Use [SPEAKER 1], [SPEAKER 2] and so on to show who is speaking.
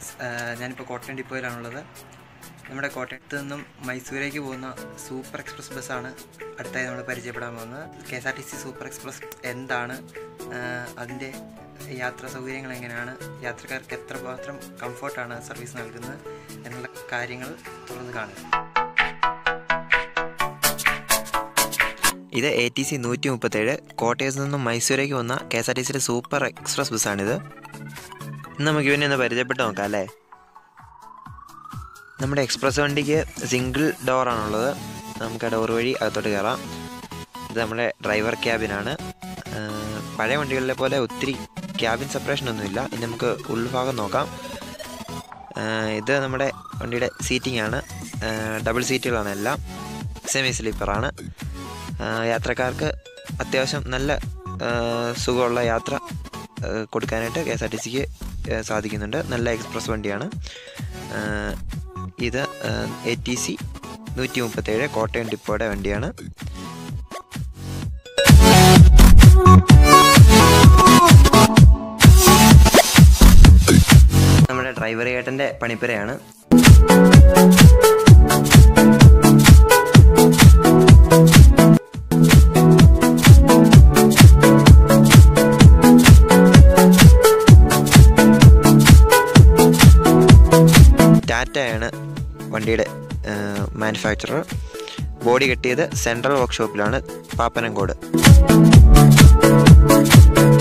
[SPEAKER 1] friends ഞാനിപ്പോൾ കോട്ടയം ഡിപ്പോയിലാണുള്ളത് നമ്മുടെ കോട്ടയത്ത് നിന്നും മൈസൂരേക്ക് പോകുന്ന സൂപ്പർ എക്സ്പ്രസ് ബസ്സാണ് അടുത്തായി നമ്മൾ പരിചയപ്പെടാൻ പോകുന്നത് K S R T C super express എന്താണ് അതിൻ്റെ യാത്രാ സൗകര്യങ്ങൾ എങ്ങനെയാണ് യാത്രക്കാർക്ക് എത്രമാത്രം കംഫർട്ടാണ് സർവീസ് നൽകുന്നത് എന്നുള്ള കാര്യങ്ങൾ തുറന്ന് കാണുക
[SPEAKER 2] ഇത് എ ടി സി നൂറ്റി മുപ്പത്തേഴ് കോട്ടയത്ത് നിന്നും മൈസൂരേക്ക് വന്ന കെ എസ് ആർ ടി സിയുടെ സൂപ്പർ എക്സ്പ്രസ് ബസ്സാണിത് ഇന്ന് നമുക്ക് ഇവനെ ഒന്ന് പരിചയപ്പെട്ട് നോക്കാം അല്ലേ നമ്മുടെ എക്സ്പ്രസ് വണ്ടിക്ക് സിംഗിൾ ഡോറാണുള്ളത് നമുക്ക് ആ ഡോർ വഴി അകത്തോട്ട് കയറാം ഇത് നമ്മുടെ ഡ്രൈവർ ക്യാബിനാണ് ആഹ് പഴയ വണ്ടികളിലെ പോലെ ഒത്തിരി ക്യാബിൻ സെപ്പറേഷൻ ഒന്നുമില്ല ഇനി നമുക്ക് ഉൾഭാഗം നോക്കാം ആഹ് ഇത് നമ്മുടെ വണ്ടിയുടെ സീറ്റിംഗ് ആണ് ഡബിൾ സീറ്റുകളാണ് എല്ലാം സെമി സ്ലീപ്പറാണ് യാത്രക്കാർക്ക് അത്യാവശ്യം നല്ല ആഹ് സുഖമുള്ള യാത്ര ആഹ് കൊടുക്കാനായിട്ട് കെ എസ് ആർ ടി സിക്ക് സാധിക്കുന്നുണ്ട് നല്ല എക്സ്പ്രസ് വണ്ടിയാണ് ആഹ് ഇത് എ ടി സി നൂറ്റി മുപ്പത്തേഴ് കോട്ടയം ഡിപ്പോയുടെ വണ്ടിയാണ് നമ്മുടെ ഡ്രൈവർ ചേട്ടൻ്റെ പണിപ്പുരയാണ് ടാറ്റയാണ് വണ്ടിയുടെ മാനുഫാക്ചറർ ബോഡി കെട്ടിയത് സെൻട്രൽ വർക്ക്ഷോപ്പിലാണ് പാപ്പനംകോട്